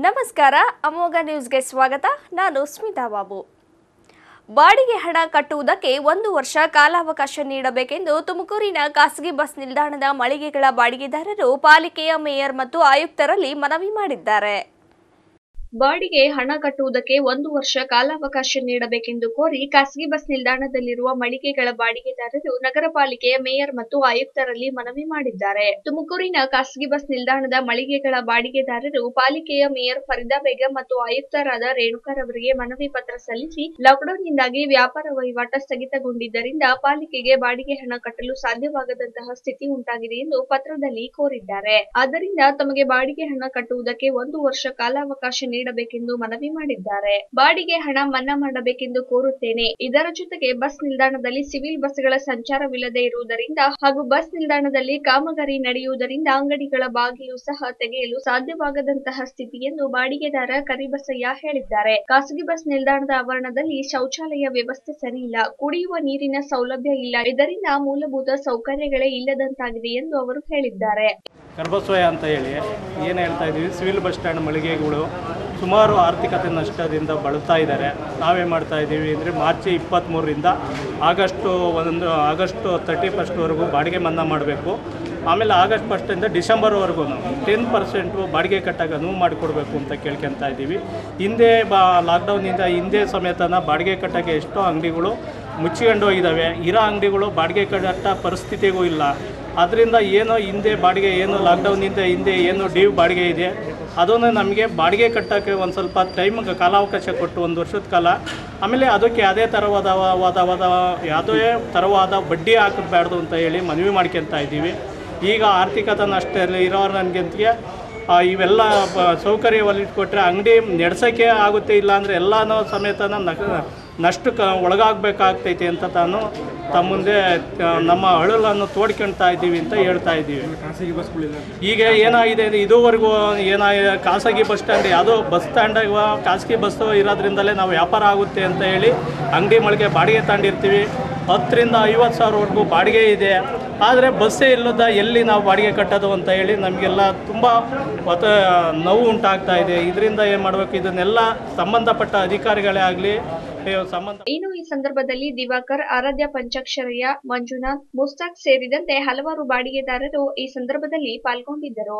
ನಮಸ್ಕಾರ ಅಮೋಘ ನ್ಯೂಸ್ಗೆ ಸ್ವಾಗತ ನಾನು ಸ್ಮಿತಾ ಬಾಬು ಬಾಡಿಗೆ ಹಣ ಕಟ್ಟುವುದಕ್ಕೆ ಒಂದು ವರ್ಷ ಕಾಲಾವಕಾಶ ನೀಡಬೇಕೆಂದು ತುಮಕೂರಿನ ಖಾಸಗಿ ಬಸ್ ನಿಲ್ದಾಣದ ಮಳಿಗೆಗಳ ಬಾಡಿಗೆದಾರರು ಪಾಲಿಕೆಯ ಮೇಯರ್ ಮತ್ತು ಆಯುಕ್ತರಲ್ಲಿ ಮನವಿ ಮಾಡಿದ್ದಾರೆ ಬಾಡಿಗೆ ಹಣ ಕಟ್ಟುವುದಕ್ಕೆ ಒಂದು ವರ್ಷ ಕಾಲಾವಕಾಶ ನೀಡಬೇಕೆಂದು ಕೋರಿ ಖಾಸಗಿ ಬಸ್ ನಿಲ್ದಾಣದಲ್ಲಿರುವ ಮಳಿಗೆಗಳ ಬಾಡಿಗೆದಾರರು ನಗರ ಪಾಲಿಕೆಯ ಮೇಯರ್ ಮತ್ತು ಆಯುಕ್ತರಲ್ಲಿ ಮನವಿ ಮಾಡಿದ್ದಾರೆ ತುಮಕೂರಿನ ಖಾಸಗಿ ಬಸ್ ನಿಲ್ದಾಣದ ಮಳಿಗೆಗಳ ಬಾಡಿಗೆದಾರರು ಪಾಲಿಕೆಯ ಮೇಯರ್ ಫರೀದಾ ಬೇಗಂ ಮತ್ತು ಆಯುಕ್ತರಾದ ರೇಣುಕಾರವರಿಗೆ ಮನವಿ ಪತ್ರ ಸಲ್ಲಿಸಿ ಲಾಕ್ಡೌನ್ನಿಂದಾಗಿ ವ್ಯಾಪಾರ ವಹಿವಾಟ ಸ್ಥಗಿತಗೊಂಡಿದ್ದರಿಂದ ಪಾಲಿಕೆಗೆ ಬಾಡಿಗೆ ಹಣ ಕಟ್ಟಲು ಸಾಧ್ಯವಾಗದಂತಹ ಸ್ಥಿತಿ ಉಂಟಾಗಿದೆ ಎಂದು ಪತ್ರದಲ್ಲಿ ಕೋರಿದ್ದಾರೆ ಆದ್ದರಿಂದ ತಮಗೆ ಬಾಡಿಗೆ ಹಣ ಕಟ್ಟುವುದಕ್ಕೆ ಒಂದು ವರ್ಷ ಕಾಲಾವಕಾಶ ನೀಡಬೇಕೆಂದು ಮನವಿ ಮಾಡಿದ್ದಾರೆ ಬಾಡಿಗೆ ಹಣ ಮನ್ನಾ ಮಾಡಬೇಕೆಂದು ಕೋರುತ್ತೇನೆ ಇದರ ಜೊತೆಗೆ ಬಸ್ ನಿಲ್ದಾಣದಲ್ಲಿ ಸಿವಿಲ್ ಬಸ್ಗಳ ಸಂಚಾರವಿಲ್ಲದೆ ಇರುವುದರಿಂದ ಹಾಗೂ ಬಸ್ ನಿಲ್ದಾಣದಲ್ಲಿ ಕಾಮಗಾರಿ ನಡೆಯುವುದರಿಂದ ಅಂಗಡಿಗಳ ಬಾಗಿಲು ಸಹ ತೆಗೆಯಲು ಸಾಧ್ಯವಾಗದಂತಹ ಸ್ಥಿತಿ ಎಂದು ಬಾಡಿಗೆದಾರ ಕರಿಬಸಯ್ಯ ಹೇಳಿದ್ದಾರೆ ಖಾಸಗಿ ಬಸ್ ನಿಲ್ದಾಣದ ಆವರಣದಲ್ಲಿ ಶೌಚಾಲಯ ವ್ಯವಸ್ಥೆ ಸರಿಯಿಲ್ಲ ಕುಡಿಯುವ ನೀರಿನ ಸೌಲಭ್ಯ ಇಲ್ಲ ಇದರಿಂದ ಮೂಲಭೂತ ಸೌಕರ್ಯಗಳೇ ಇಲ್ಲದಂತಾಗಿದೆ ಎಂದು ಅವರು ಹೇಳಿದ್ದಾರೆ ಕರ್ಬಸ್ವಯ ಅಂತ ಹೇಳಿ ಏನು ಹೇಳ್ತಾ ಇದ್ದೀವಿ ಸಿವಿಲ್ ಬಸ್ ಸ್ಟ್ಯಾಂಡ್ ಮಳಿಗೆಗಳು ಸುಮಾರು ಆರ್ಥಿಕತೆ ನಷ್ಟದಿಂದ ಬಳಲ್ತಾ ಇದ್ದಾರೆ ನಾವೇ ಮಾಡ್ತಾ ಇದ್ದೀವಿ ಅಂದರೆ ಮಾರ್ಚ್ ಇಪ್ಪತ್ತ್ಮೂರರಿಂದ ಆಗಸ್ಟು ಒಂದು ಆಗಸ್ಟ್ ತರ್ಟಿ ಫಸ್ಟ್ವರೆಗೂ ಬಾಡಿಗೆ ಮನ್ನಾ ಮಾಡಬೇಕು ಆಮೇಲೆ ಆಗಸ್ಟ್ ಫಸ್ಟಿಂದ ಡಿಸೆಂಬರ್ವರೆಗೂ ಟೆನ್ ಪರ್ಸೆಂಟು ಬಾಡಿಗೆ ಕಟ್ಟಾಗ ಅನುವು ಮಾಡಿಕೊಡ್ಬೇಕು ಅಂತ ಕೇಳ್ಕೊತಾ ಇದ್ದೀವಿ ಹಿಂದೆ ಬಾ ಲಾಕ್ಡೌನಿಂದ ಹಿಂದೆ ಸಮೇತನ ಬಾಡಿಗೆ ಕಟ್ಟೋಕ್ಕೆ ಎಷ್ಟೋ ಅಂಗಡಿಗಳು ಮುಚ್ಚಿಕೊಂಡು ಹೋಗಿದ್ದಾವೆ ಇರೋ ಅಂಗಡಿಗಳು ಬಾಡಿಗೆ ಕಟ್ಟ ಪರಿಸ್ಥಿತಿಗೂ ಇಲ್ಲ ಅದರಿಂದ ಏನೋ ಹಿಂದೆ ಬಾಡಿಗೆ ಏನು ಲಾಕ್ಡೌನಿಂದ ಹಿಂದೆ ಏನು ಡ್ಯೂ ಬಾಡಿಗೆ ಇದೆ ಅದನ್ನು ನಮಗೆ ಬಾಡಿಗೆ ಕಟ್ಟೋಕ್ಕೆ ಒಂದು ಸ್ವಲ್ಪ ಟೈಮ್ ಕಾಲಾವಕಾಶ ಕೊಟ್ಟು ಒಂದು ವರ್ಷದ ಕಾಲ ಆಮೇಲೆ ಅದಕ್ಕೆ ಯಾವುದೇ ಥರವಾದ ವಾದ ವಾದ ಯಾವುದೇ ಥರವಾದ ಬಡ್ಡಿ ಹಾಕಬಾರ್ದು ಅಂತ ಹೇಳಿ ಮನವಿ ಮಾಡ್ಕೊತಾ ಇದ್ದೀವಿ ಈಗ ಆರ್ಥಿಕತೆ ನಷ್ಟ ಇರೋರು ನನಗೆ ಇವೆಲ್ಲ ಬ- ಸೌಕರ್ಯ ಒಲಿಟ್ಕೊಟ್ರೆ ಅಂಗಡಿ ನಡೆಸೋಕ್ಕೆ ಆಗುತ್ತೆ ಇಲ್ಲ ಅಂದರೆ ಎಲ್ಲನೂ ಸಮೇತನ ನಗ ನಷ್ಟು ಕ ಒಳಗಾಗಬೇಕಾಗ್ತೈತೆ ಅಂತ ತಾನು ತಮ್ಮ ಮುಂದೆ ಆ, ನಮ್ಮ ಅಳಲನ್ನು ತೋಡ್ಕೊಳ್ತಾ ಇದ್ದೀವಿ ಅಂತ ಹೇಳ್ತಾ ಇದ್ದೀವಿ ಈಗ ಏನಾಗಿದೆ ಅಂದರೆ ಇದುವರೆಗೂ ಏನಾಗಿದೆ ಖಾಸಗಿ ಬಸ್ ಸ್ಟ್ಯಾಂಡ್ ಯಾವುದೋ ಬಸ್ ಸ್ಟ್ಯಾಂಡಾಗ ಖಾಸಗಿ ಬಸ್ ಇರೋದ್ರಿಂದಲೇ ನಾವು ವ್ಯಾಪಾರ ಆಗುತ್ತೆ ಅಂತ ಹೇಳಿ ಅಂಗಡಿ ಮಳಿಗೆ ಬಾಡಿಗೆ ತಗೊಂಡಿರ್ತೀವಿ ಹತ್ತರಿಂದ ಐವತ್ತು ಸಾವಿರವರೆಗೂ ಬಾಡಿಗೆ ಇದೆ ಆದರೆ ಬಸ್ಸೇ ಇಲ್ಲದ ಎಲ್ಲಿ ನಾವು ಬಾಡಿಗೆ ಕಟ್ಟೋದು ಅಂತ ಹೇಳಿ ನಮಗೆಲ್ಲ ತುಂಬ ಒತ್ತ ನೋವು ಉಂಟಾಗ್ತಾ ಇದೆ ಇದರಿಂದ ಏನು ಮಾಡಬೇಕು ಇದನ್ನೆಲ್ಲ ಸಂಬಂಧಪಟ್ಟ ಅಧಿಕಾರಿಗಳೇ ಆಗಲಿ ಸಂಬಂಧ ಇನ್ನು ಈ ಸಂದರ್ಭದಲ್ಲಿ ದಿವಾಕರ್ ಆರಾಧ್ಯ ಪಂಚಾಕ್ಷರಯ್ಯ ಮಂಜುನಾಥ್ ಮುಸ್ತಾಕ್ ಸೇರಿದಂತೆ ಹಲವಾರು ಬಾಡಿಗೆದಾರರು ಈ ಸಂದರ್ಭದಲ್ಲಿ ಪಾಲ್ಗೊಂಡಿದ್ದರು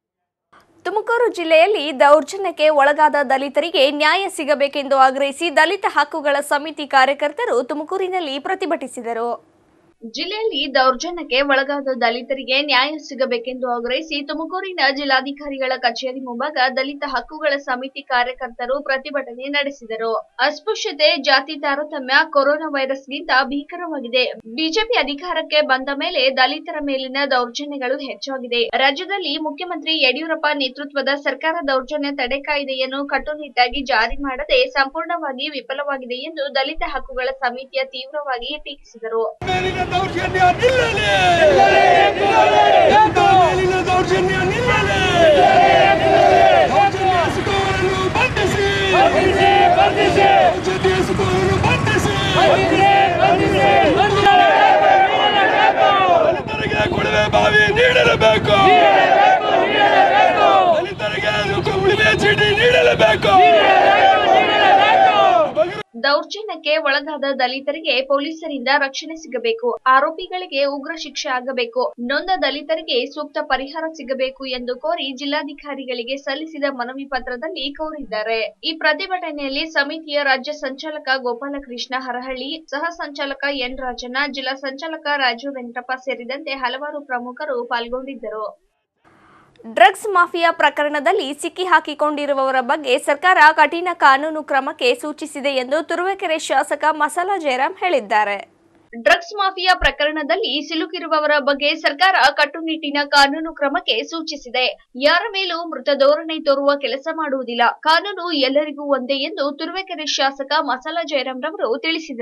ತುಮಕೂರು ಜಿಲ್ಲೆಯಲ್ಲಿ ದೌರ್ಜನ್ಯಕ್ಕೆ ಒಳಗಾದ ದಲಿತರಿಗೆ ನ್ಯಾಯ ಸಿಗಬೇಕೆಂದು ಆಗ್ರಹಿಸಿ ದಲಿತ ಹಕ್ಕುಗಳ ಸಮಿತಿ ಕಾರ್ಯಕರ್ತರು ತುಮಕೂರಿನಲ್ಲಿ ಪ್ರತಿಭಟಿಸಿದರು ಜಿಲ್ಲೆಯಲ್ಲಿ ದೌರ್ಜನ್ಯಕ್ಕೆ ಒಳಗಾದ ದಲಿತರಿಗೆ ನ್ಯಾಯ ಸಿಗಬೇಕೆಂದು ಆಗ್ರಹಿಸಿ ತುಮಕೂರಿನ ಜಿಲ್ಲಾಧಿಕಾರಿಗಳ ಕಚೇರಿ ಮುಂಭಾಗ ದಲಿತ ಹಕ್ಕುಗಳ ಸಮಿತಿ ಕಾರ್ಯಕರ್ತರು ಪ್ರತಿಭಟನೆ ನಡೆಸಿದರು ಅಸ್ಪೃಶ್ಯತೆ ಜಾತಿ ತಾರತಮ್ಯ ಕೊರೋನಾ ವೈರಸ್ಗಿಂತ ಭೀಕರವಾಗಿದೆ ಬಿಜೆಪಿ ಅಧಿಕಾರಕ್ಕೆ ಬಂದ ಮೇಲೆ ದಲಿತರ ಮೇಲಿನ ದೌರ್ಜನ್ಯಗಳು ಹೆಚ್ಚಾಗಿದೆ ರಾಜ್ಯದಲ್ಲಿ ಮುಖ್ಯಮಂತ್ರಿ ಯಡಿಯೂರಪ್ಪ ನೇತೃತ್ವದ ಸರ್ಕಾರ ದೌರ್ಜನ್ಯ ತಡೆ ಕಾಯ್ದೆಯನ್ನು ಕಟ್ಟುನಿಟ್ಟಾಗಿ ಜಾರಿ ಮಾಡದೆ ಸಂಪೂರ್ಣವಾಗಿ ವಿಫಲವಾಗಿದೆ ಎಂದು ದಲಿತ ಹಕ್ಕುಗಳ ಸಮಿತಿಯ ತೀವ್ರವಾಗಿ ಟೀಕಿಸಿದರು ಮೇಲಿನ ದೌರ್ಜನ್ಯ ನಿಲ್ಲಲಿ ಎಂತ ಮೇಲಿನ ದೌರ್ಜನ್ಯ ನಿಲ್ಲಲಿ ದೌರ್ಜನ್ಯ ಎಸಗುವವರನ್ನು ಬಂಧಿಸಿ ದೌರ್ಜನ್ಯ ಎಸಗುವವರನ್ನು ಬಂಧಿಸಿ ದಲಿತರಿಗೆ ಕೊಳವೆ ಬಾವಿ ನೀಡಲೇಬೇಕು ದಲಿತರಿಗೆ ಉಳಿವೆ ಚೀಟಿ ನೀಡಲೇಬೇಕು ದೌರ್ಜನ್ಯಕ್ಕೆ ಒಳಗಾದ ದಲಿತರಿಗೆ ಪೊಲೀಸರಿಂದ ರಕ್ಷಣೆ ಸಿಗಬೇಕು ಆರೋಪಿಗಳಿಗೆ ಉಗ್ರ ಶಿಕ್ಷೆ ಆಗಬೇಕು ನೊಂದ ದಲಿತರಿಗೆ ಸೂಕ್ತ ಪರಿಹಾರ ಸಿಗಬೇಕು ಎಂದು ಕೋರಿ ಜಿಲ್ಲಾಧಿಕಾರಿಗಳಿಗೆ ಸಲ್ಲಿಸಿದ ಮನವಿ ಪತ್ರದಲ್ಲಿ ಕೋರಿದ್ದಾರೆ ಈ ಪ್ರತಿಭಟನೆಯಲ್ಲಿ ಸಮಿತಿಯ ರಾಜ್ಯ ಸಂಚಾಲಕ ಗೋಪಾಲಕೃಷ್ಣ ಹರಹಳ್ಳಿ ಸಹ ಸಂಚಾಲಕ ಎನ್ ರಾಜಣ್ಣ ಜಿಲ್ಲಾ ಸಂಚಾಲಕ ರಾಜು ವೆಂಕಟಪ್ಪ ಸೇರಿದಂತೆ ಹಲವಾರು ಪ್ರಮುಖರು ಪಾಲ್ಗೊಂಡಿದ್ದರು ಡ್ರಗ್ಸ್ ಮಾಫಿಯಾ ಪ್ರಕರಣದಲ್ಲಿ ಸಿಕ್ಕಿ ಹಾಕಿಕೊಂಡಿರುವವರ ಬಗ್ಗೆ ಸರ್ಕಾರ ಕಠಿಣ ಕಾನೂನು ಕ್ರಮಕ್ಕೆ ಸೂಚಿಸಿದೆ ಎಂದು ತುರುವೇಕೆರೆ ಶಾಸಕ ಮಸಾಲಾ ಜಯರಾಮ್ ಹೇಳಿದ್ದಾರೆ ಡ್ರಗ್ಸ್ ಮಾಫಿಯಾ ಪ್ರಕರಣದಲ್ಲಿ ಸಿಲುಕಿರುವವರ ಬಗ್ಗೆ ಸರ್ಕಾರ ಕಟ್ಟುನಿಟ್ಟಿನ ಕಾನೂನು ಕ್ರಮಕ್ಕೆ ಸೂಚಿಸಿದೆ ಯಾರ ಮೇಲೂ ಮೃತ ಧೋರಣೆ ತೋರುವ ಕೆಲಸ ಮಾಡುವುದಿಲ್ಲ ಕಾನೂನು ಎಲ್ಲರಿಗೂ ಒಂದೇ ಎಂದು ತುರುವೇಕೆರೆ ಶಾಸಕ ಮಸಾಲಾ ಜಯರಾಮ್ ರವರು ತಿಳಿಸಿದರು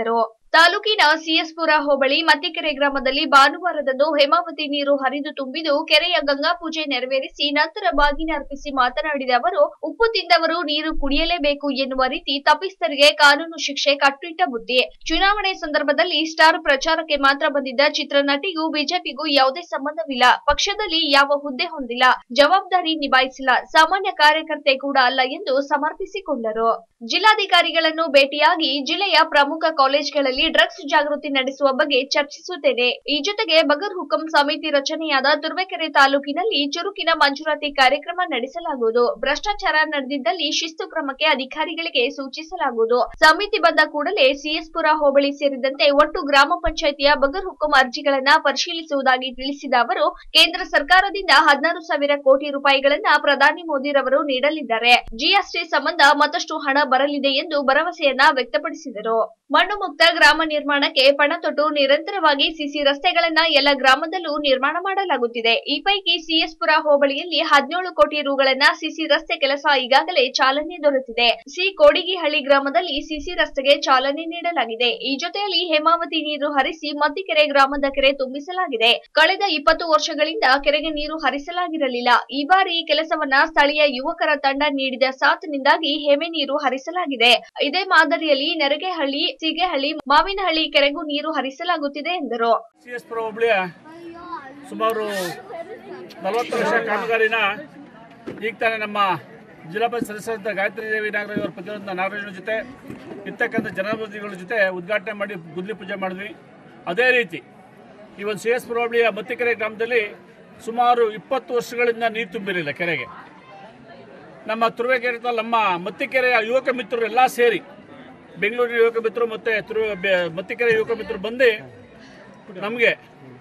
ತಾಲೂಕಿನ ಸಿಎಸ್ಪುರ ಹೋಬಳಿ ಮತ್ತಿಕೆರೆ ಗ್ರಾಮದಲ್ಲಿ ಭಾನುವಾರದಂದು ಹೇಮಾವತಿ ನೀರು ಹರಿದು ತುಂಬಿದು ಕೆರೆಯ ಗಂಗಾ ಪೂಜೆ ನೆರವೇರಿಸಿ ನಂತರ ಬಾಗಿನ ಅರ್ಪಿಸಿ ಮಾತನಾಡಿದ ಅವರು ಉಪ್ಪು ತಿಂದವರು ನೀರು ಕುಡಿಯಲೇಬೇಕು ಎನ್ನುವ ರೀತಿ ತಪ್ಪಿಸ್ಥರಿಗೆ ಕಾನೂನು ಶಿಕ್ಷೆ ಕಟ್ಟಿಟ್ಟ ಬುದ್ಧಿ ಚುನಾವಣೆ ಸಂದರ್ಭದಲ್ಲಿ ಸ್ಟಾರ್ ಪ್ರಚಾರಕ್ಕೆ ಮಾತ್ರ ಬಂದಿದ್ದ ಚಿತ್ರನಟಿಗೂ ಬಿಜೆಪಿಗೂ ಯಾವುದೇ ಸಂಬಂಧವಿಲ್ಲ ಪಕ್ಷದಲ್ಲಿ ಯಾವ ಹುದ್ದೆ ಹೊಂದಿಲ್ಲ ಜವಾಬ್ದಾರಿ ನಿಭಾಯಿಸಿಲ್ಲ ಸಾಮಾನ್ಯ ಕಾರ್ಯಕರ್ತೆ ಕೂಡ ಅಲ್ಲ ಎಂದು ಸಮರ್ಥಿಸಿಕೊಂಡರು ಜಿಲ್ಲಾಧಿಕಾರಿಗಳನ್ನು ಭೇಟಿಯಾಗಿ ಜಿಲ್ಲೆಯ ಪ್ರಮುಖ ಕಾಲೇಜ್ಗಳಲ್ಲಿ ಡ್ರಗ್ಸ್ ಜಾಗೃತಿ ನಡೆಸುವ ಬಗ್ಗೆ ಚರ್ಚಿಸುತ್ತೇನೆ ಈ ಜೊತೆಗೆ ಬಗರ್ ಹುಕಂ ಸಮಿತಿ ರಚನೆಯಾದ ತುರುವೇಕೆರೆ ತಾಲೂಕಿನಲ್ಲಿ ಚುರುಕಿನ ಮಂಜೂರಾತಿ ಕಾರ್ಯಕ್ರಮ ನಡೆಸಲಾಗುವುದು ಭ್ರಷ್ಟಾಚಾರ ನಡೆದಿದ್ದಲ್ಲಿ ಶಿಸ್ತು ಕ್ರಮಕ್ಕೆ ಅಧಿಕಾರಿಗಳಿಗೆ ಸೂಚಿಸಲಾಗುವುದು ಸಮಿತಿ ಬಂದ ಕೂಡಲೇ ಸಿಎಸ್ಪುರ ಹೋಬಳಿ ಸೇರಿದಂತೆ ಒಟ್ಟು ಗ್ರಾಮ ಪಂಚಾಯಿತಿಯ ಬಗರ್ ಹುಕಂ ಅರ್ಜಿಗಳನ್ನ ಪರಿಶೀಲಿಸುವುದಾಗಿ ತಿಳಿಸಿದ ಅವರು ಕೇಂದ್ರ ಸರ್ಕಾರದಿಂದ ಹದಿನಾರು ಸಾವಿರ ಕೋಟಿ ರೂಪಾಯಿಗಳನ್ನ ಪ್ರಧಾನಿ ಮೋದಿರವರು ನೀಡಲಿದ್ದಾರೆ ಜಿಎಸ್ಟಿ ಸಂಬಂಧ ಮತ್ತಷ್ಟು ಹಣ ಬರಲಿದೆ ಎಂದು ಭರವಸೆಯನ್ನ ವ್ಯಕ್ತಪಡಿಸಿದರು ಮಣ್ಣು ಮುಕ್ತ ಗ್ರಾಮ ನಿರ್ಮಾಣಕ್ಕೆ ಪಣ ತೊಟ್ಟು ನಿರಂತರವಾಗಿ ಸಿಸಿ ರಸ್ತೆಗಳನ್ನ ಎಲ್ಲ ಗ್ರಾಮದಲ್ಲೂ ನಿರ್ಮಾಣ ಮಾಡಲಾಗುತ್ತಿದೆ ಈ ಪೈಕಿ ಸಿಎಸ್ಪುರ ಹೋಬಳಿಯಲ್ಲಿ ಹದಿನೇಳು ಕೋಟಿ ರುಗಳನ್ನ ಸಿಸಿ ರಸ್ತೆ ಕೆಲಸ ಈಗಾಗಲೇ ಚಾಲನೆ ದೊರೆತಿದೆ ಸಿ ಕೋಡಿಗಿಹಳ್ಳಿ ಗ್ರಾಮದಲ್ಲಿ ಸಿಸಿ ರಸ್ತೆಗೆ ಚಾಲನೆ ನೀಡಲಾಗಿದೆ ಈ ಜೊತೆಯಲ್ಲಿ ಹೇಮಾವತಿ ನೀರು ಹರಿಸಿ ಮತ್ತಿಕೆರೆ ಗ್ರಾಮದ ಕೆರೆ ತುಂಬಿಸಲಾಗಿದೆ ಕಳೆದ ಇಪ್ಪತ್ತು ವರ್ಷಗಳಿಂದ ಕೆರೆಗೆ ನೀರು ಹರಿಸಲಾಗಿರಲಿಲ್ಲ ಈ ಬಾರಿ ಈ ಕೆಲಸವನ್ನ ಸ್ಥಳೀಯ ಯುವಕರ ತಂಡ ನೀಡಿದ ಸಾಥ್ನಿಂದಾಗಿ ಹೇಮೆ ನೀರು ಹರಿಸಲಾಗಿದೆ ಇದೇ ಮಾದರಿಯಲ್ಲಿ ನೆರಗೆಹಳ್ಳಿ ಸಿಗೆಹಳ್ಳಿ ಮಾವಿನಹಳ್ಳಿ ಕೆರೆಗೂ ನೀರು ಹರಿಸಲಾಗುತ್ತಿದೆ ಎಂದರು ಸಿ ಎಸ್ ಪುರ ಹೋಬಳಿಯ ಸುಮಾರು ನಲವತ್ತು ವರ್ಷ ಕಾಮಗಾರಿನ ಈಗ ತಾನೇ ನಮ್ಮ ಜಿಲ್ಲಾ ಪಂಚಾಯತ್ ಸದಸ್ಯರಾದ ಗಾಯತ್ರಿ ದೇವಿ ನಾಗರಾಜ್ ಅವರ ಪತಿಯಂತ ನಾಗರಾಜನ ಜೊತೆ ಇರ್ತಕ್ಕಂಥ ಜನಪ್ರತಿನಿಧಿಗಳ ಜೊತೆ ಉದ್ಘಾಟನೆ ಮಾಡಿ ಗುದ್ಲಿ ಪೂಜೆ ಮಾಡಿದ್ವಿ ಅದೇ ರೀತಿ ಈ ಒಂದು ಸಿ ಎಸ್ ಪುರ ಹೋಬಳಿಯ ಮತ್ತಿಕೆರೆ ಗ್ರಾಮದಲ್ಲಿ ಸುಮಾರು ಇಪ್ಪತ್ತು ವರ್ಷಗಳಿಂದ ನೀರು ತುಂಬಿರಲಿಲ್ಲ ಕೆರೆಗೆ ನಮ್ಮ ತುರುವೇಕೆರೆ ತಾಲ್- ನಮ್ಮ ಮತ್ತಿಕೆರೆಯ ಯುವಕ ಮಿತ್ರರು ಎಲ್ಲ ಸೇರಿ ಬೆಂಗಳೂರಿನ ಯುವಕ ಮಿತ್ರರು ಮತ್ತು ತುರು ಬೆ- ಮತ್ತಿಕೆರೆ ಯುವಕ ಮಿತ್ರರು ಬಂದು ನಮಗೆ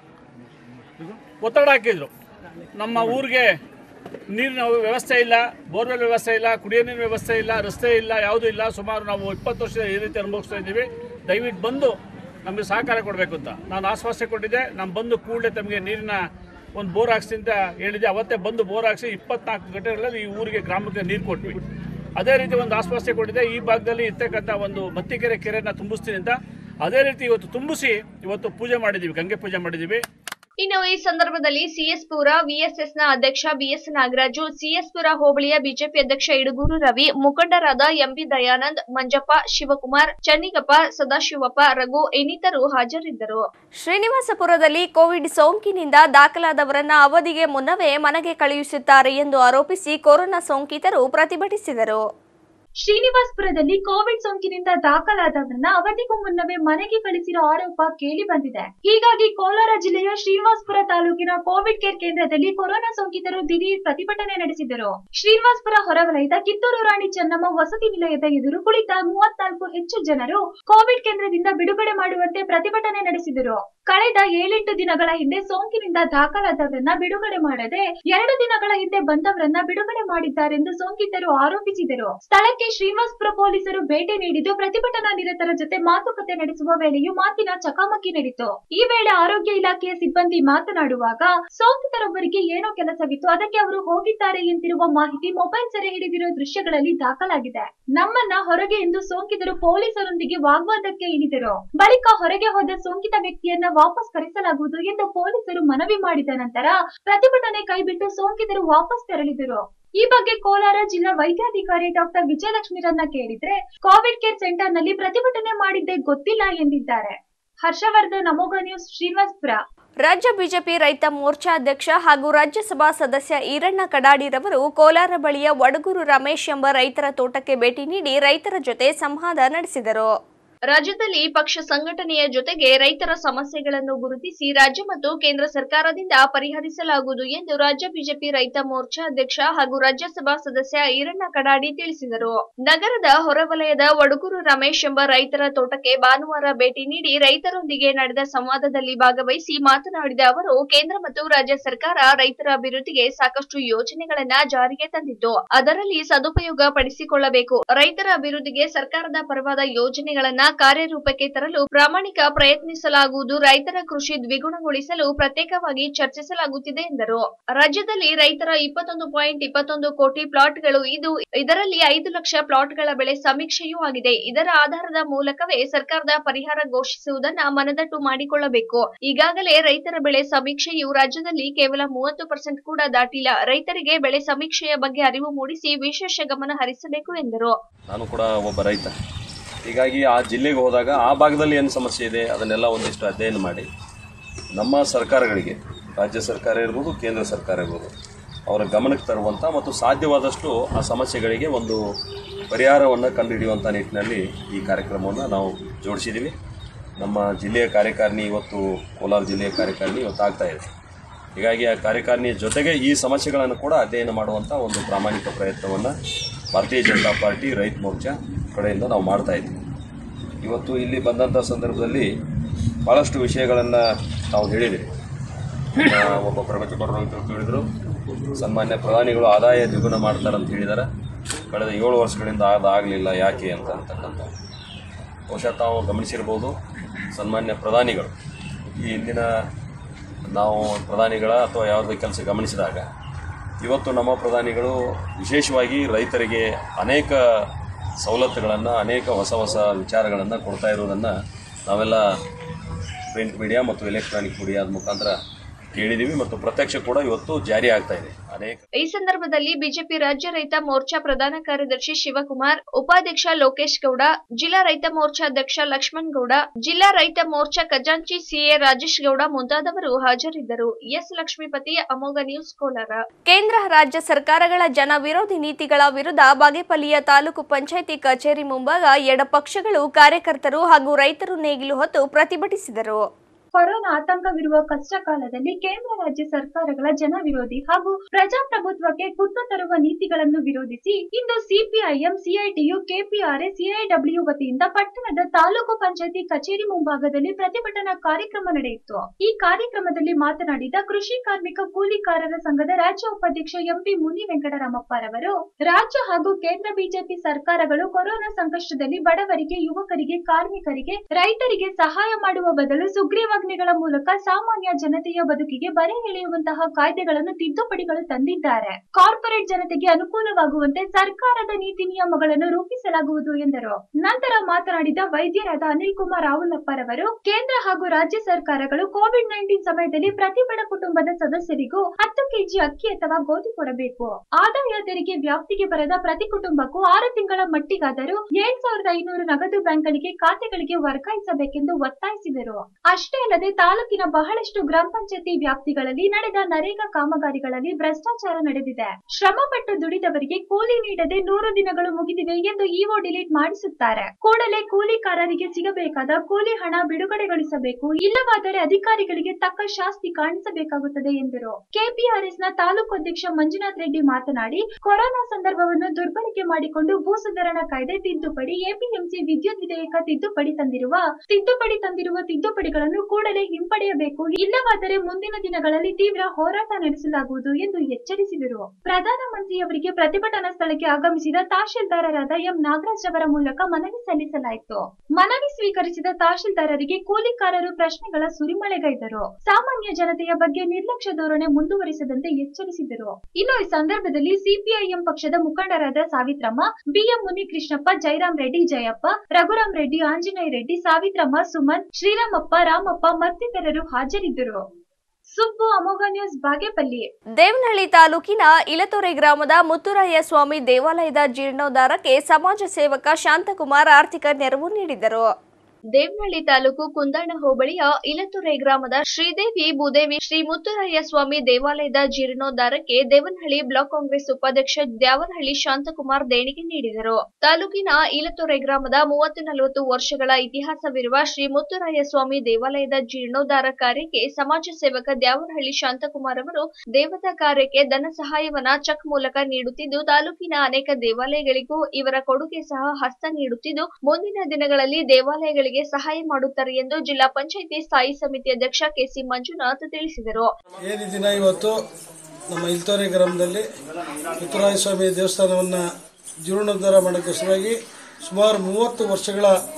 ಒತ್ತಡ ಹಾಕಿದ್ರು ನಮ್ಮ ಊರಿಗೆ ನೀರಿನ ವ್ಯವಸ್ಥೆ ಇಲ್ಲ ಬೋರ್ವೆಲ್ ವ್ಯವಸ್ಥೆ ಇಲ್ಲ ಕುಡಿಯೋ ನೀರಿನ ವ್ಯವಸ್ಥೆ ಇಲ್ಲ ರಸ್ತೆ ಇಲ್ಲ ಯಾವುದೂ ಇಲ್ಲ ಸುಮಾರು ನಾವು ಇಪ್ಪತ್ತು ವರ್ಷದ ಈ ರೀತಿ ಅನುಭವಿಸ್ತಾ ಇದ್ದೀವಿ ದಯವಿಟ್ಟು ಬಂದು ನಮಗೆ ಸಹಕಾರ ಕೊಡಬೇಕು ಅಂತ ನಾನು ಆಶ್ವಾಸನೆ ಕೊಟ್ಟಿದ್ದೆ ನಾನು ಬಂದು ಕೂಡಲೇ ತಮಗೆ ನೀರಿನ ಒಂದು ಬೋರ್ ಹಾಕ್ಸಿ ಅಂತ ಹೇಳಿದ್ದೆ ಅವತ್ತೇ ಬಂದು ಬೋರ್ ಹಾಕ್ಸಿ ಇಪ್ಪತ್ನಾಲ್ಕು ಗಂಟೆಗಳಲ್ಲಿ ಈ ಊರಿಗೆ ಗ್ರಾಮಕ್ಕೆ ನೀರು ಕೊಟ್ವಿ ಅದೇ ರೀತಿ ಒಂದು ಆಶ್ವಾಸನೆ ಕೊಟ್ಟಿದ್ದೆ ಈ ಭಾಗದಲ್ಲಿ ಇರ್ತಕ್ಕಂಥ ಒಂದು ಮತ್ತಿಕೆರೆ ಕೆರೆನ ತುಂಬಿಸ್ತೀನಿ ಅಂತ ಅದೇ ರೀತಿ ಇವತ್ತು ತುಂಬಿಸಿ ಇವತ್ತು ಪೂಜೆ ಮಾಡಿದ್ದೀವಿ ಗಂಗೆ ಪೂಜೆ ಮಾಡಿದ್ದೀವಿ ಇನ್ನು ಈ ಸಂದರ್ಭದಲ್ಲಿ ಸಿಎಸ್ಪುರ ವಿಎಸ್ಎಸ್ನ ಅಧ್ಯಕ್ಷ ಬಿಎಸ್ ನಾಗರಾಜು ಸಿಎಸ್ಪುರ ಹೋಬಳಿಯ ಬಿಜೆಪಿ ಅಧ್ಯಕ್ಷ ಇಡುಗೂರು ರವಿ ಮುಖಂಡರಾದ ಎಂಬಿ ದಯಾನಂದ್ ಮಂಜಪ್ಪ ಶಿವಕುಮಾರ್ ಚನ್ನಿಗಪ್ಪ ಸದಾಶಿವಪ್ಪ ರಘು ಇನ್ನಿತರು ಹಾಜರಿದ್ದರು ಶ್ರೀನಿವಾಸಪುರದಲ್ಲಿ ಕೋವಿಡ್ ಸೋಂಕಿನಿಂದ ದಾಖಲಾದವರನ್ನ ಅವಧಿಗೆ ಮುನ್ನವೇ ಮನೆಗೆ ಕಳುಹಿಸುತ್ತಾರೆ ಎಂದು ಆರೋಪಿಸಿ ಕೊರೋನಾ ಸೋಂಕಿತರು ಪ್ರತಿಭಟಿಸಿದರು ಶ್ರೀನಿವಾಸ್ಪುರದಲ್ಲಿ ಕೋವಿಡ್ ಸೋಂಕಿನಿಂದ ದಾಖಲಾದವರನ್ನ ಅವಧಿಗೂ ಮುನ್ನವೇ ಮನೆಗೆ ಕಳಿಸಿರೋ ಆರೋಪ ಕೇಳಿ ಬಂದಿದೆ ಹೀಗಾಗಿ ಕೋಲಾರ ಜಿಲ್ಲೆಯ ಶ್ರೀನಿವಾಸ್ಪುರ ತಾಲೂಕಿನ ಕೋವಿಡ್ ಕೇರ್ ಕೇಂದ್ರದಲ್ಲಿ ಕೊರೋನಾ ಸೋಂಕಿತರು ದಿಢೀರ್ ಪ್ರತಿಭಟನೆ ನಡೆಸಿದರು ಶ್ರೀನಿವಾಸ್ಪುರ ಹೊರವಲಯದ ಕಿತ್ತೂರು ರಾಣಿ ಚೆನ್ನಮ್ಮ ವಸತಿ ನಿಲಯದ ಎದುರು ಕುಳಿತ ಮೂವತ್ನಾಲ್ಕು ಹೆಚ್ಚು ಜನರು ಕೋವಿಡ್ ಕೇಂದ್ರದಿಂದ ಬಿಡುಗಡೆ ಮಾಡುವಂತೆ ಪ್ರತಿಭಟನೆ ನಡೆಸಿದರು ಕಳೆದ ಏಳೆಂಟು ದಿನಗಳ ಹಿಂದೆ ಸೋಂಕಿನಿಂದ ದಾಖಲಾದವರನ್ನ ಬಿಡುಗಡೆ ಮಾಡದೆ ಎರಡು ದಿನಗಳ ಹಿಂದೆ ಬಂದವರನ್ನ ಬಿಡುಗಡೆ ಮಾಡಿದ್ದಾರೆಂದು ಸೋಂಕಿತರು ಆರೋಪಿಸಿದರು ಸ್ಥಳಕ್ಕೆ ಶ್ರೀನಿವಾಸ್ಪುರ ಪೊಲೀಸರು ಭೇಟಿ ನೀಡಿದ್ದು ಪ್ರತಿಭಟನಾ ನಿರತರ ಜೊತೆ ಮಾತುಕತೆ ನಡೆಸುವ ವೇಳೆಯೂ ಮಾತಿನ ಚಕಮಕಿ ನಡೆಯಿತು ಈ ವೇಳೆ ಆರೋಗ್ಯ ಇಲಾಖೆಯ ಸಿಬ್ಬಂದಿ ಮಾತನಾಡುವಾಗ ಸೋಂಕಿತರೊಬ್ಬರಿಗೆ ಏನೋ ಕೆಲಸವಿತ್ತು ಅದಕ್ಕೆ ಅವರು ಹೋಗಿದ್ದಾರೆ ಎಂದಿರುವ ಮಾಹಿತಿ ಮೊಬೈಲ್ ಸೆರೆ ಹಿಡಿದಿರುವ ದೃಶ್ಯಗಳಲ್ಲಿ ದಾಖಲಾಗಿದೆ ನಮ್ಮನ್ನ ಹೊರಗೆ ಎಂದು ಸೋಂಕಿತರು ಪೊಲೀಸರೊಂದಿಗೆ ವಾಗ್ವಾದಕ್ಕೆ ಇಳಿದರು ಬಳಿಕ ಹೊರಗೆ ಹೋದ ಸೋಂಕಿತ ವ್ಯಕ್ತಿಯನ್ನ ವಾಪಸ್ ಕರೆಸಲಾಗುವುದು ಎಂದು ಪೊಲೀಸರು ಮನವಿ ಮಾಡಿದ ನಂತರ ಪ್ರತಿಭಟನೆ ಕೈಬಿಟ್ಟು ಸೋಂಕಿತರು ವಾಪಸ್ ತೆರಳಿದರು ಈ ಬಗ್ಗೆ ಕೋಲಾರ ಜಿಲ್ಲಾ ವೈದ್ಯಾಧಿಕಾರಿ ಡಾಕ್ಟರ್ ವಿಜಯಲಕ್ಷ್ಮಿರನ್ನ ಕೇಳಿದ್ರೆ ಕೋವಿಡ್ ಕೇರ್ ಸೆಂಟರ್ ನಲ್ಲಿ ಪ್ರತಿಭಟನೆ ಮಾಡಿದ್ದೇ ಗೊತ್ತಿಲ್ಲ ಎಂದಿದ್ದಾರೆ ಹರ್ಷವರ್ಧನ್ ಅಮೋಘ ನ್ಯೂಸ್ ಶ್ರೀನಿವಾಸ್ಪುರ ರಾಜ್ಯ ಬಿಜೆಪಿ ರೈತ ಮೋರ್ಚಾ ಅಧ್ಯಕ್ಷ ಹಾಗೂ ರಾಜ್ಯಸಭಾ ಸದಸ್ಯ ಈರಣ್ಣ ಕಡಾಡಿರವರು ಕೋಲಾರ ಬಳಿಯ ವಡಗೂರು ರಮೇಶ್ ಎಂಬ ರೈತರ ತೋಟಕ್ಕೆ ಭೇಟಿ ನೀಡಿ ರೈತರ ಜೊತೆ ಸಂವಾದ ನಡೆಸಿದರು ರಾಜ್ಯದಲ್ಲಿ ಪಕ್ಷ ಸಂಘಟನೆಯ ಜೊತೆಗೆ ರೈತರ ಸಮಸ್ಯೆಗಳನ್ನು ಗುರುತಿಸಿ ರಾಜ್ಯ ಮತ್ತು ಕೇಂದ್ರ ಸರ್ಕಾರದಿಂದ ಪರಿಹರಿಸಲಾಗುವುದು ಎಂದು ರಾಜ್ಯ ಬಿಜೆಪಿ ರೈತ ಮೋರ್ಚಾ ಅಧ್ಯಕ್ಷ ಹಾಗೂ ರಾಜ್ಯಸಭಾ ಸದಸ್ಯ ಈರಣ್ಣ ಕಡಾಡಿ ತಿಳಿಸಿದರು ನಗರದ ಹೊರವಲಯದ ವಡಗೂರು ರಮೇಶ್ ಎಂಬ ರೈತರ ತೋಟಕ್ಕೆ ಭಾನುವಾರ ಭೇಟಿ ನೀಡಿ ರೈತರೊಂದಿಗೆ ನಡೆದ ಸಂವಾದದಲ್ಲಿ ಭಾಗವಹಿಸಿ ಮಾತನಾಡಿದ ಅವರು ಕೇಂದ್ರ ಮತ್ತು ರಾಜ್ಯ ಸರ್ಕಾರ ರೈತರ ಅಭಿವೃದ್ಧಿಗೆ ಸಾಕಷ್ಟು ಯೋಜನೆಗಳನ್ನ ಜಾರಿಗೆ ತಂದಿದ್ದು ಅದರಲ್ಲಿ ಸದುಪಯೋಗ ಪಡಿಸಿಕೊಳ್ಳಬೇಕು ರೈತರ ಅಭಿವೃದ್ಧಿಗೆ ಸರ್ಕಾರದ ಪರವಾದ ಯೋಜನೆಗಳನ್ನ ಕಾರ್ಯರೂಪಕ್ಕೆ ತರಲು ಪ್ರಾಮಾಣಿಕ ಪ್ರಯತ್ನಿಸಲಾಗುವುದು ರೈತರ ಕೃಷಿ ದ್ವಿಗುಣಗೊಳಿಸಲು ಪ್ರತ್ಯೇಕವಾಗಿ ಚರ್ಚಿಸಲಾಗುತ್ತಿದೆ ಎಂದರು ರಾಜ್ಯದಲ್ಲಿ ರೈತರ ಇಪ್ಪತ್ತೊಂದು ಪಾಯಿಂಟ್ ಇಪ್ಪತ್ತೊಂದು ಕೋಟಿ ಪ್ಲಾಟ್ಗಳು ಇದು ಇದರಲ್ಲಿ ಐದು ಲಕ್ಷ ಪ್ಲಾಟ್ಗಳ ಬೆಳೆ ಸಮೀಕ್ಷೆಯೂ ಆಗಿದೆ ಇದರ ಆಧಾರದ ಮೂಲಕವೇ ಸರ್ಕಾರದ ಪರಿಹಾರ ಘೋಷಿಸುವುದನ್ನ ಮನದಟ್ಟು ಮಾಡಿಕೊಳ್ಳಬೇಕು ಈಗಾಗಲೇ ರೈತರ ಬೆಳೆ ಸಮೀಕ್ಷೆಯು ರಾಜ್ಯದಲ್ಲಿ ಕೇವಲ ಮೂವತ್ತು ಪರ್ಸೆಂಟ್ ಕೂಡ ದಾಟಿಲ್ಲ ರೈತರಿಗೆ ಬೆಳೆ ಸಮೀಕ್ಷೆಯ ಬಗ್ಗೆ ಅರಿವು ಮೂಡಿಸಿ ವಿಶೇಷ ಗಮನ ಹರಿಸಬೇಕು ಎಂದರು ನಾನು ಕೂಡ ಒಬ್ಬ ರೈತ ಹೀಗಾಗಿ ಆ ಜಿಲ್ಲೆಗೆ ಹೋದಾಗ ಆ ಭಾಗದಲ್ಲಿ ಏನು ಸಮಸ್ಯೆ ಇದೆ ಅದನ್ನೆಲ್ಲ ಒಂದಿಷ್ಟು ಅಧ್ಯಯನ ಮಾಡಿ ನಮ್ಮ ಸರ್ಕಾರಗಳಿಗೆ ರಾಜ್ಯ ಸರ್ಕಾರ ಇರ್ಬೋದು ಕೇಂದ್ರ ಸರ್ಕಾರ ಇರ್ಬೋದು ಅವರ ಗಮನಕ್ಕೆ ತರುವಂಥ ಮತ್ತು ಸಾಧ್ಯವಾದಷ್ಟು ಆ ಸಮಸ್ಯೆಗಳಿಗೆ ಒಂದು ಪರಿಹಾರವನ್ನು ಕಂಡುಹಿಡಿಯುವಂಥ ನಿಟ್ಟಿನಲ್ಲಿ ಈ ಕಾರ್ಯಕ್ರಮವನ್ನು ನಾವು ಜೋಡಿಸಿದ್ದೀವಿ ನಮ್ಮ ಜಿಲ್ಲೆಯ ಕಾರ್ಯಕಾರಿಣಿ ಇವತ್ತು ಕೋಲಾರ ಜಿಲ್ಲೆಯ ಕಾರ್ಯಕಾರಿಣಿ ಇವತ್ತು ಆಗ್ತಾ ಇದೆ ಹೀಗಾಗಿ ಆ ಕಾರ್ಯಕಾರಿಣಿಯ ಜೊತೆಗೆ ಈ ಸಮಸ್ಯೆಗಳನ್ನು ಕೂಡ ಅಧ್ಯಯನ ಮಾಡುವಂಥ ಒಂದು ಪ್ರಾಮಾಣಿಕ ಪ್ರಯತ್ನವನ್ನು ಭಾರತೀಯ ಜನತಾ ಪಾರ್ಟಿ ರೈತ ಮೋರ್ಚಾ ಕಡೆಯಿಂದ ನಾವು ಮಾಡ್ತಾ ಇದ್ದೀವಿ ಇವತ್ತು ಇಲ್ಲಿ ಬಂದಂಥ ಸಂದರ್ಭದಲ್ಲಿ ಭಾಳಷ್ಟು ವಿಷಯಗಳನ್ನು ನಾವು ಹೇಳಿದ್ದೀವಿ ನಮ್ಮ ಒಬ್ಬ ಪ್ರಗತಿಪರರು ಅಂತ ಹೇಳಿದರು ಸನ್ಮಾನ್ಯ ಪ್ರಧಾನಿಗಳು ಆದಾಯ ದ್ವಿಗುಣ ಮಾಡ್ತಾರಂತ ಹೇಳಿದ್ದಾರೆ ಕಳೆದ ಏಳು ವರ್ಷಗಳಿಂದ ಅದಾಗಲಿಲ್ಲ ಯಾಕೆ ಅಂತ ಅಂತಕ್ಕಂಥ ಬಹುಶಃ ತಾವು ಗಮನಿಸಿರ್ಬೋದು ಸನ್ಮಾನ್ಯ ಪ್ರಧಾನಿಗಳು ಈ ಹಿಂದಿನ ನಾವು ಪ್ರಧಾನಿಗಳ ಅಥವಾ ಯಾವುದೇ ಕೆಲಸ ಗಮನಿಸಿದಾಗ ಇವತ್ತು ನಮ್ಮ ಪ್ರಧಾನಿಗಳು ವಿಶೇಷವಾಗಿ ರೈತರಿಗೆ ಅನೇಕ ಸವಲತ್ತುಗಳನ್ನು ಅನೇಕ ಹೊಸ ಹೊಸ ವಿಚಾರಗಳನ್ನು ಕೊಡ್ತಾ ಇರೋದನ್ನು ನಾವೆಲ್ಲ ಪ್ರಿಂಟ್ ಮೀಡಿಯಾ ಮತ್ತು ಎಲೆಕ್ಟ್ರಾನಿಕ್ ಮೀಡಿಯಾದ ಮುಖಾಂತರ ಕೇಳಿದ್ದೀವಿ ಮತ್ತು ಪ್ರತ್ಯಕ್ಷ ಕೂಡ ಇವತ್ತು ಜಾರಿ ಆಗ್ತಾ ಇದೆ ಅನೇಕ ಈ ಸಂದರ್ಭದಲ್ಲಿ ಬಿಜೆಪಿ ರಾಜ್ಯ ರೈತ ಮೋರ್ಚಾ ಪ್ರಧಾನ ಕಾರ್ಯದರ್ಶಿ ಶಿವಕುಮಾರ್ ಉಪಾಧ್ಯಕ್ಷ ಲೋಕೇಶ್ ಗೌಡ ಜಿಲ್ಲಾ ರೈತ ಮೋರ್ಚಾ ಅಧ್ಯಕ್ಷ ಲಕ್ಷ್ಮಣ್ ಗೌಡ ಜಿಲ್ಲಾ ರೈತ ಮೋರ್ಚಾ ಖಜಾಂಚಿ ಸಿಎ ರಾಜೇಶ್ ಗೌಡ ಮುಂತಾದವರು ಹಾಜರಿದ್ದರು ಎಸ್ ಲಕ್ಷ್ಮೀಪತಿ ಅಮೋಘ ನ್ಯೂಸ್ ಕೋಲಾರ ಕೇಂದ್ರ ರಾಜ್ಯ ಸರ್ಕಾರಗಳ ಜನ ವಿರೋಧಿ ನೀತಿಗಳ ವಿರುದ್ಧ ಬಾಗೇಪಲ್ಲಿಯ ತಾಲೂಕು ಪಂಚಾಯಿತಿ ಕಚೇರಿ ಮುಂಭಾಗ ಎಡಪಕ್ಷಗಳು ಕಾರ್ಯಕರ್ತರು ಹಾಗೂ ರೈತರು ನೇಗಿಲು ಹೊತ್ತು ಪ್ರತಿಭಟಿಸಿದರು ಕೊರೋನಾ ಆತಂಕವಿರುವ ಕಷ್ಟ ಕಾಲದಲ್ಲಿ ಕೇಂದ್ರ ರಾಜ್ಯ ಸರ್ಕಾರಗಳ ಜನ ವಿರೋಧಿ ಹಾಗೂ ಪ್ರಜಾಪ್ರಭುತ್ವಕ್ಕೆ ಕುತ್ತು ತರುವ ನೀತಿಗಳನ್ನು ವಿರೋಧಿಸಿ ಇಂದು ಸಿಪಿಐಎಂ ಸಿಐಟಿಯು ಕೆಪಿಆರ್ಎ ಸಿಐಡಬ್ಲ್ಯೂ ವತಿಯಿಂದ ಪಟ್ಟಣದ ತಾಲೂಕು ಪಂಚಾಯತಿ ಕಚೇರಿ ಮುಂಭಾಗದಲ್ಲಿ ಪ್ರತಿಭಟನಾ ಕಾರ್ಯಕ್ರಮ ನಡೆಯಿತು ಈ ಕಾರ್ಯಕ್ರಮದಲ್ಲಿ ಮಾತನಾಡಿದ ಕೃಷಿ ಕಾರ್ಮಿಕ ಕೂಲಿಕಾರರ ಸಂಘದ ರಾಜ್ಯ ಉಪಾಧ್ಯಕ್ಷ ಎಂಪಿ ಮುನಿ ವೆಂಕಟರಾಮಪ್ಪರವರು ರಾಜ್ಯ ಹಾಗೂ ಕೇಂದ್ರ ಬಿಜೆಪಿ ಸರ್ಕಾರಗಳು ಕೊರೋನಾ ಸಂಕಷ್ಟದಲ್ಲಿ ಬಡವರಿಗೆ ಯುವಕರಿಗೆ ಕಾರ್ಮಿಕರಿಗೆ ರೈತರಿಗೆ ಸಹಾಯ ಮಾಡುವ ಬದಲು ಸುಗ್ರೀವಾಜ್ಞೆಗಳ ಮೂಲಕ ಸಾಮಾನ್ಯ ಜನತೆಯ ಬದುಕಿಗೆ ಬರೆ ಎಳೆಯುವಂತಹ ಕಾಯ್ದೆಗಳನ್ನು ತಿದ್ದುಪಡಿಗಳು ತಂದಿದ್ದಾರೆ ಕಾರ್ಪೊರೇಟ್ ಜನತೆಗೆ ಅನುಕೂಲವಾಗುವಂತೆ ಸರ್ಕಾರದ ನೀತಿ ನಿಯಮಗಳನ್ನು ರೂಪಿಸಲಾಗುವುದು ಎಂದರು ನಂತರ ಮಾತನಾಡಿದ ವೈದ್ಯರಾದ ಅನಿಲ್ ಕುಮಾರ್ ರಾವುಲಪ್ಪರವರು ಕೇಂದ್ರ ಹಾಗೂ ರಾಜ್ಯ ಸರ್ಕಾರಗಳು ಕೋವಿಡ್ ನೈನ್ಟೀನ್ ಸಮಯದಲ್ಲಿ ಪ್ರತಿ ಬಡ ಕುಟುಂಬದ ಸದಸ್ಯರಿಗೂ ಹತ್ತು ಕೆಜಿ ಅಕ್ಕಿ ಅಥವಾ ಗೋಧಿ ಕೊಡಬೇಕು ಆದಾಯ ತೆರಿಗೆ ವ್ಯಾಪ್ತಿಗೆ ಬರದ ಪ್ರತಿ ಕುಟುಂಬಕ್ಕೂ ಆರು ತಿಂಗಳ ಮಟ್ಟಿಗಾದರೂ ಏಳ್ ಸಾವಿರದ ಐನೂರು ನಗದು ಬ್ಯಾಂಕ್ಗಳಿಗೆ ಖಾತೆಗಳಿಗೆ ವರ್ಗಾಯಿಸಬೇಕೆಂದು ಒತ್ತಾಯಿಸಿದರು ಅಷ್ಟೇ ಅಲ್ಲದೆ ತಾಲೂಕಿನ ಬಹಳಷ್ಟು ಗ್ರಾಮ ಪಂಚಾಯತಿ ವ್ಯಾಪ್ತಿಗಳಲ್ಲಿ ನಡೆದ ನರೇಗಾ ಕಾಮಗಾರಿಗಳಲ್ಲಿ ಭ್ರಷ್ಟಾಚಾರ ನಡೆದಿದೆ ಶ್ರಮಪಟ್ಟು ದುಡಿದವರಿಗೆ ಕೂಲಿ ನೀಡದೆ ನೂರು ದಿನಗಳು ಮುಗಿದಿವೆ ಎಂದು ಇಒ ಡಿಲೀಟ್ ಮಾಡಿಸುತ್ತಾರೆ ಕೂಡಲೇ ಕೂಲಿಕಾರರಿಗೆ ಸಿಗಬೇಕಾದ ಕೂಲಿ ಹಣ ಬಿಡುಗಡೆಗೊಳಿಸಬೇಕು ಇಲ್ಲವಾದರೆ ಅಧಿಕಾರಿಗಳಿಗೆ ತಕ್ಕ ಶಾಸ್ತಿ ಕಾಣಿಸಬೇಕಾಗುತ್ತದೆ ಎಂದರು ಕೆಪಿಆರ್ಎಸ್ ನ ತಾಲೂಕು ಅಧ್ಯಕ್ಷ ಮಂಜುನಾಥ್ ರೆಡ್ಡಿ ಮಾತನಾಡಿ ಕೊರೋನಾ ಸಂದರ್ಭವನ್ನು ದುರ್ಬಳಕೆ ಮಾಡಿಕೊಂಡು ಭೂ ಸುಧಾರಣಾ ಕಾಯ್ದೆ ತಿದ್ದುಪಡಿ ಎಪಿಎಂಸಿ ವಿದ್ಯುತ್ ವಿಧೇಯಕ ತಿದ್ದುಪಡಿ ತಂದಿರುವ ತಿದ್ದುಪಡಿ ತಂದಿರುವ ತಿದ್ದುಪಡಿಗಳನ್ನು ಕೂಡಲೇ ಹಿಂಪಡೆಯಬೇಕು ಇಲ್ಲವಾದರೆ ಮುಂದಿನ ದಿನಗಳಲ್ಲಿ ತೀವ್ರ ಹೋರಾಟ ನಡೆಸಲಾಗುವುದು ಎಂದು ಎಚ್ಚರಿಸಿದರು ಪ್ರಧಾನಮಂತ್ರಿಯವರಿಗೆ ಪ್ರತಿಭಟನಾ ಸ್ಥಳಕ್ಕೆ ಆಗಮಿಸಿದ ತಹಶೀಲ್ದಾರರಾದ ಎಂ ನಾಗರಾಜ್ ಅವರ ಮೂಲಕ ಮನವಿ ಸಲ್ಲಿಸಲಾಯಿತು ಮನವಿ ಸ್ವೀಕರಿಸಿದ ತಹಶೀಲ್ದಾರರಿಗೆ ಕೂಲಿಕಾರರು ಪ್ರಶ್ನೆಗಳ ಸುರಿಮಳೆಗೈದರು ಸಾಮಾನ್ಯ ಜನತೆಯ ಬಗ್ಗೆ ನಿರ್ಲಕ್ಷ್ಯ ಧೋರಣೆ ಮುಂದುವರಿಸದಂತೆ ಎಚ್ಚರಿಸಿದರು ಇನ್ನು ಈ ಸಂದರ್ಭದಲ್ಲಿ ಸಿಪಿಐಎಂ ಪಕ್ಷದ ಮುಖಂಡರಾದ ಸಾವಿತ್ರಮ್ಮ ಬಿಎಂ ಮುನಿಕೃಷ್ಣಪ್ಪ ಜಯರಾಮ್ ರೆಡ್ಡಿ ಜಯಪ್ಪ ರಘುರಾಮ್ ರೆಡ್ಡಿ ಆಂಜನೇಯ ರೆಡ್ಡಿ ಸಾವಿತ್ರಮ್ಮ ಸುಮನ್ ಶ್ರೀರಾಮಪ್ಪ ರಾಮಪ್ಪ ಮತ್ತಿತರರು ಹಾಜರಿದ್ದರು ಸುಬ್ಬು ಅಮೋಘ ನ್ಯೂಸ್ ಬಾಗೇಪಲ್ಲಿ ದೇವನಹಳ್ಳಿ ತಾಲೂಕಿನ ಇಲತೊರೆ ಗ್ರಾಮದ ಮುತ್ತುರಾಯ ಸ್ವಾಮಿ ದೇವಾಲಯದ ಜೀರ್ಣೋದ್ಧಾರಕ್ಕೆ ಸಮಾಜ ಸೇವಕ ಶಾಂತಕುಮಾರ್ ಆರ್ಥಿಕ ನೆರವು ನೀಡಿದರು ದೇವನಹಳ್ಳಿ ತಾಲೂಕು ಕುಂದಾಣ ಹೋಬಳಿಯ ಇಲತುರೆ ಗ್ರಾಮದ ಶ್ರೀದೇವಿ ಭೂದೇವಿ ಶ್ರೀ ಮುತ್ತುರಾಯ ಸ್ವಾಮಿ ದೇವಾಲಯದ ಜೀರ್ಣೋದ್ಧಾರಕ್ಕೆ ದೇವನಹಳ್ಳಿ ಬ್ಲಾಕ್ ಕಾಂಗ್ರೆಸ್ ಉಪಾಧ್ಯಕ್ಷ ದ್ಯಾವನಹಳ್ಳಿ ಶಾಂತಕುಮಾರ್ ದೇಣಿಗೆ ನೀಡಿದರು ತಾಲೂಕಿನ ಇಲತೊರೆ ಗ್ರಾಮದ ಮೂವತ್ತು ನಲವತ್ತು ವರ್ಷಗಳ ಇತಿಹಾಸವಿರುವ ಶ್ರೀ ಮುತ್ತುರಾಯ ಸ್ವಾಮಿ ದೇವಾಲಯದ ಜೀರ್ಣೋದ್ಧಾರ ಕಾರ್ಯಕ್ಕೆ ಸಮಾಜ ಸೇವಕ ದ್ಯಾವನಹಳ್ಳಿ ಶಾಂತಕುಮಾರ್ ಅವರು ದೇವತಾ ಕಾರ್ಯಕ್ಕೆ ಧನ ಸಹಾಯವನ್ನ ಚೆಕ್ ಮೂಲಕ ನೀಡುತ್ತಿದ್ದು ತಾಲೂಕಿನ ಅನೇಕ ದೇವಾಲಯಗಳಿಗೂ ಇವರ ಕೊಡುಗೆ ಸಹ ಹಸ್ತ ನೀಡುತ್ತಿದ್ದು ಮುಂದಿನ ದಿನಗಳಲ್ಲಿ ದೇವಾಲಯಗಳಿಗೆ ಸಹಾಯ ಮಾಡುತ್ತಾರೆ ಎಂದು ಜಿಲ್ಲಾ ಪಂಚಾಯಿತಿ ಸ್ಥಾಯಿ ಸಮಿತಿ ಅಧ್ಯಕ್ಷ ಕೆಸಿ ಮಂಜುನಾಥ್ ತಿಳಿಸಿದರು ಏನು ದಿನ ಇವತ್ತು ನಮ್ಮ ಇಲ್ತೋರೆ ಗ್ರಾಮದಲ್ಲಿ ಮುತ್ತುರಾಯ ಸ್ವಾಮಿ ದೇವಸ್ಥಾನವನ್ನು ಜೀರ್ಣೋದ್ಧಾರ ಮಾಡೋಕ್ಕೋಸ್ಕರವಾಗಿ ಸುಮಾರು ಮೂವತ್ತು ವರ್ಷಗಳ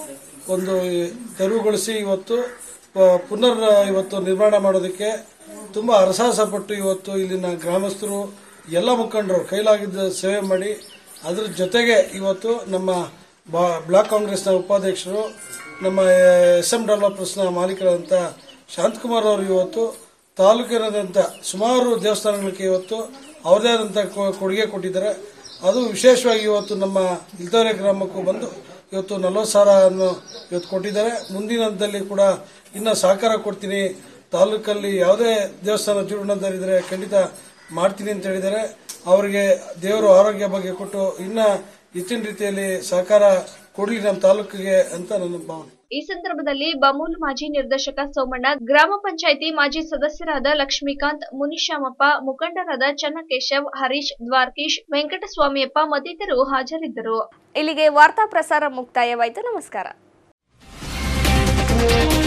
ಒಂದು ತೆರವುಗೊಳಿಸಿ ಇವತ್ತು ಪ- ಪುನರ್ ಇವತ್ತು ನಿರ್ಮಾಣ ಮಾಡೋದಕ್ಕೆ ತುಂಬ ಹರಸಾಹಸ ಪಟ್ಟು ಇವತ್ತು ಇಲ್ಲಿನ ಗ್ರಾಮಸ್ಥರು ಎಲ್ಲ ಮುಖಂಡರು ಕೈಲಾಗಿದ್ದ ಸೇವೆ ಮಾಡಿ ಅದ್ರ ಜೊತೆಗೆ ಇವತ್ತು ನಮ್ಮ ಬಾ ಬ್ಲಾಕ್ ಕಾಂಗ್ರೆಸ್ನ ಉಪಾಧ್ಯಕ್ಷರು ನಮ್ಮ ಎಸ್ ಎಂ ಡೆವಲಪರ್ಸ್ನ ಮಾಲೀಕರಾದಂಥ ಶಾಂತಕುಮಾರ್ ಅವರು ಇವತ್ತು ತಾಲೂಕಿನಾದ್ಯಂತ ಸುಮಾರು ದೇವಸ್ಥಾನಗಳಿಗೆ ಇವತ್ತು ಅವ್ರದೇ ಆದಂಥ ಕೊ- ಕೊಡುಗೆ ಕೊಟ್ಟಿದ್ದಾರೆ ಅದು ವಿಶೇಷವಾಗಿ ಇವತ್ತು ನಮ್ಮ ಇಲ್ತೋರೆ ಗ್ರಾಮಕ್ಕೂ ಬಂದು ಇವತ್ತು ನಲವತ್ತು ಸಾವಿರವನ್ನು ಇವತ್ತು ಕೊಟ್ಟಿದ್ದಾರೆ ಮುಂದಿನ ಹಂತದಲ್ಲಿ ಕೂಡ ಇನ್ನು ಸಹಕಾರ ಕೊಡ್ತೀನಿ ತಾಲೂಕಲ್ಲಿ ಯಾವುದೇ ದೇವಸ್ಥಾನ ಜೀರ್ಣೋದ್ಧಾರಿದ್ರೆ ಖಂಡಿತ ಮಾಡ್ತೀನಿ ಅಂತ ಹೇಳಿದ್ದಾರೆ ಅವರಿಗೆ ದೇವರು ಆರೋಗ್ಯ ಬಗ್ಗೆ ಕೊಟ್ಟು ಇನ್ನ ಹೆಚ್ಚಿನ ರೀತಿಯಲ್ಲಿ ಸಹಕಾರ ಕೊಡಲಿ ನಮ್ಮ ತಾಲೂಕಿಗೆ ಅಂತ ನನ್ನ ಭಾವನೆ ಈ ಸಂದರ್ಭದಲ್ಲಿ ಬಮೂಲ್ ಮಾಜಿ ನಿರ್ದೇಶಕ ಸೋಮಣ್ಣ ಗ್ರಾಮ ಪಂಚಾಯಿತಿ ಮಾಜಿ ಸದಸ್ಯರಾದ ಲಕ್ಷ್ಮೀಕಾಂತ್ ಮುನಿಶ್ಯಾಮಪ್ಪ ಮುಖಂಡರಾದ ಚನ್ನಕೇಶವ್ ಹರೀಶ್ ದ್ವಾರ್ಕೀಶ್ ವೆಂಕಟಸ್ವಾಮಿಯಪ್ಪ ಮತ್ತಿತರರು ಹಾಜರಿದ್ದರು ಇಲ್ಲಿಗೆ ವಾರ್ತಾ ಪ್ರಸಾರ ಮುಕ್ತಾಯವಾಯಿತು ನಮಸ್ಕಾರ